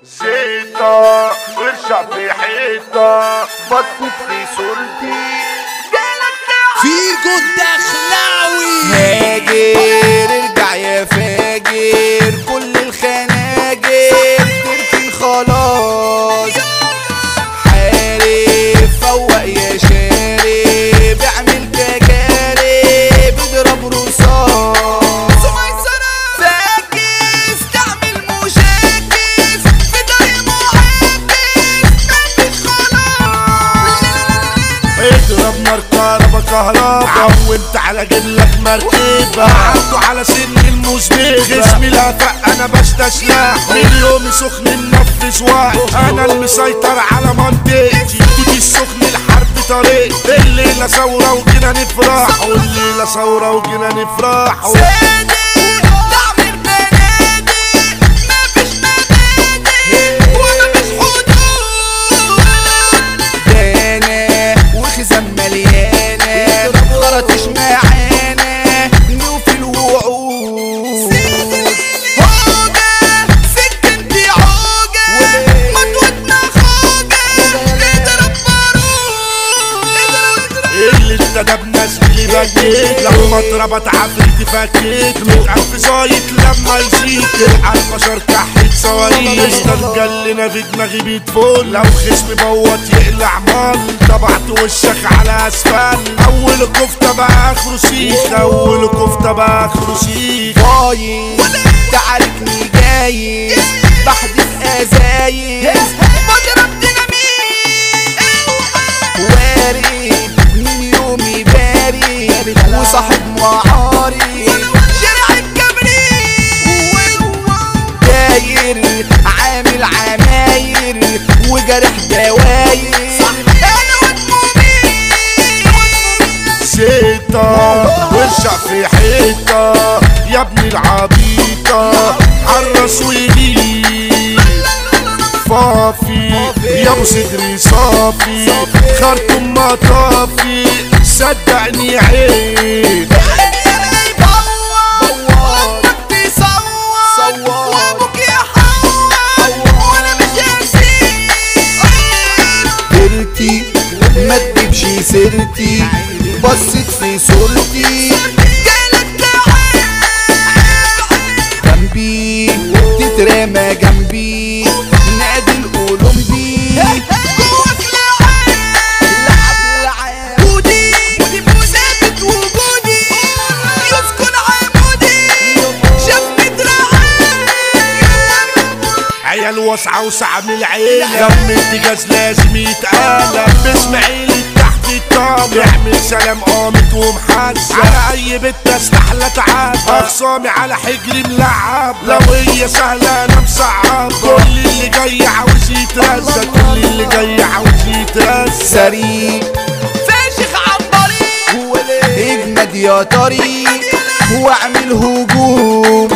زيطة ورشة في حيطة بطت في صورتي فيجو الدخلاوي هاجر ارجع يا فاجر كل الخناجر تركن خلاص حارب فوق يا شارب اعمل تجارب اضرب رصاص فاكس تعمل مشاكس في طريق معاكس مفيش خلاص اضرب نار كهربا كهربا عودت على جلك مركبة عدوا على سن المزبغة جسمي لافق انا بستسلح من يومي سخن النفس واحد انا المسيطر على منطقتي تيجي السخن الحرب طريقتي الليلة ثورة وجينا نفرح والليلة ثورة وجينا نفرح صادق تعمل بنادق مفيش مبادئ ومفيش حدود دانا وخزان مليانة خرطش معانا نوفي الوعود هوجة سكنتي عوجة مدوتنا خوجة نضرب بارود اللي ابتدى بناس اللي بكيت لما اتربط عفريتي فكيت من ألف زايد لما يزيد تلقى البشر كحت صواريخ مسترجل لنا في دماغي بيتفول لو خصمي بوط يقلع مال طبعت وشك على اسفل اول كفتة بقى اخره سيخ اول كفتة بقى اخره سيخ بايظ تعاركني جايز بحدث ازايز بضرب ديناميت وارد من يومي بارد وصاحب معاري شارع الكبريت داير عامل عماير وجرح دواير انا واتمومين زيطة وارشع في حيطة يا ابن العبيطة عالراس ويجيب فافي يا ابو صدري صافي خرطوم مطافي صدقني عيب سيرتي ما تجيبش سيرتي بصت في صورتي جنبي تترمى جنبي نادي الاولمبي وجودي ثابت وجودي يسكن عمودي شاف دراعي عيال واسعة وسعة من العيلة دم الدجاج لازم يتقلب باسماعيل تحت الطابع يعمل سلام قامت ومحزة على اي بنت استحلى تعب اخصامي على حجري ملعب لو هي سهلة انا مصعب كل اللي جاي عاوز يترزق كل اللي جاي عاوز يترزق سريع فاشخ عبري اجمد يا طريق واعمل هجوم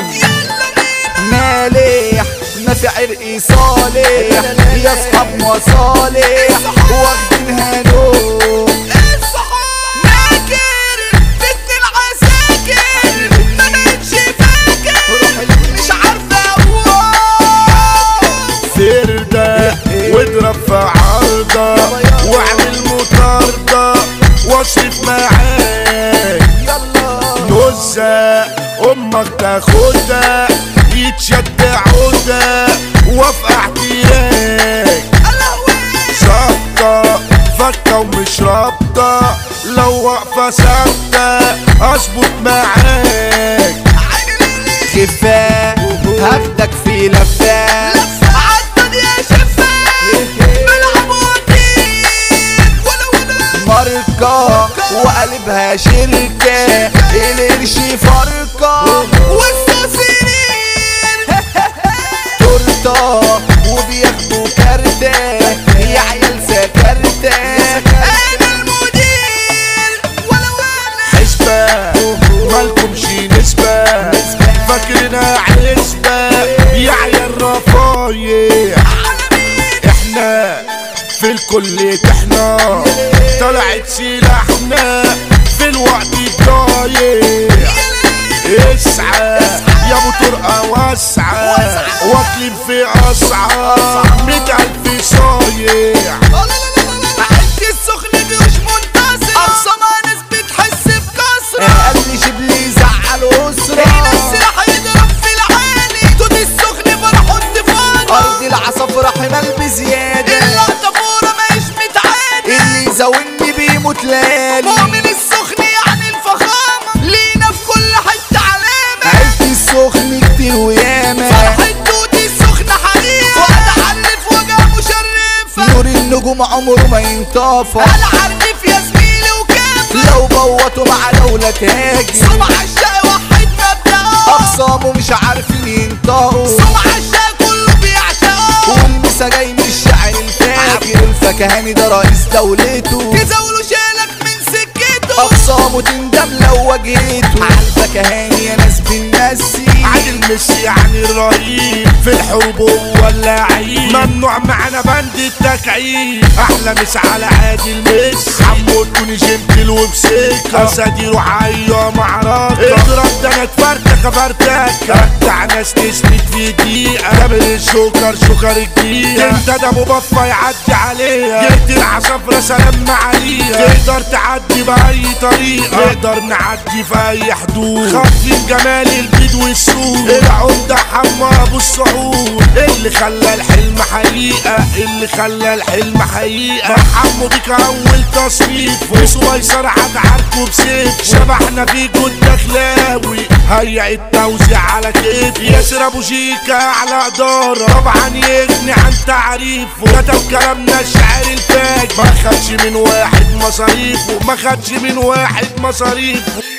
مالح ما في عرقي صالح يا اصحاب مصالح واخدينها نوم ناكر بنت العساكر ما بقتش فاكر مش عارفه اقول فردة واضرب في عرضة واعمل مطاردة واصرف معاك يلا نزة امك تاخدها يتشد عودة وفي احتياج ظابطة فكة ومش رابطة لو واقفة ثابتة اظبط معاك خفة هاخدك في لفة عدد يا شفة بلعب ماركة وقلبها شركة القرش فرقة والصاصرين تورتة وبياخدوا كارتة يا عيال سكرتة انا المدير ولا ولا حسبة مالكمش نسبة فاكرنا عزبة يا عيال رفايع احنا في الكل احنا طلعت سلاحنا في الوقت الضايع اسعى يا ابو طرقه واسعه واكلين في اسعار مية الف صايع عد السخن جيوش منتصر اقصى ما ناس بتحس بكسرة قال شبلي زعل اسرة هنا السلاح يضرب في العالي توت السخن فرح انتفاضة ارض العصافرة حمال بزيادة اللقطة فورة ماهيش متعادة اللي يزاولني بيموت لالي مؤمن السخن يعني الفخامة لينا في كل حتة علامة عيلتي السخن كتير وياما فرحة توتي السخن حقيقة فؤاد علف وجه مشرفة نور النجوم عمره ما ينطفى انا عارف يا زميلي وكافة لو بوطوا مع دولة تاجي سمع الشقي وحد مبدأه اخصامه مش عارفين ينطقوا سمع الشقي كله بيعشقه والمسا جاي من الشعر الفاجر الفكهاني ده رئيس دولته تزاولوا شالك من سكته اخصامه تندم لو واجهته عالفكهاني يا ناس بنمسي عادل ميسي يعني الرهيب في الحروب هو اللعيب ممنوع معانا بند التكعيب احلى مس على عادل ميسي حمو تكوني جنتل وبسكة اساديره حية معركة اضرب ده انا اتفرتك فرتك بتاع ناس تثبت في دقيقة جابر الشوكر شوكر الجديدة انت ده ابو بفا يعدي عليها جيت العصافرة سلام عليها تقدر تعدي بأي طريقة نقدر نعدي في أي حدود خاطفين جمال البيض والسود العمدة حما أبو السعود اللي خلى الحلم حقيقة اللي خلى الحلم حقيقة حمو بيك أول تصنيف وسو ميسر هتعاركوا بسيف شبحنا في جود دخلاوي هيئ التوزيع على كيف ياسر أبو شيكا أعلى إدارة طبعا يغني عن تعريفه كتب كلامنا الشعر الفاج ما خدش من واحد مصاريفه ما خدش من واحد مصاريفه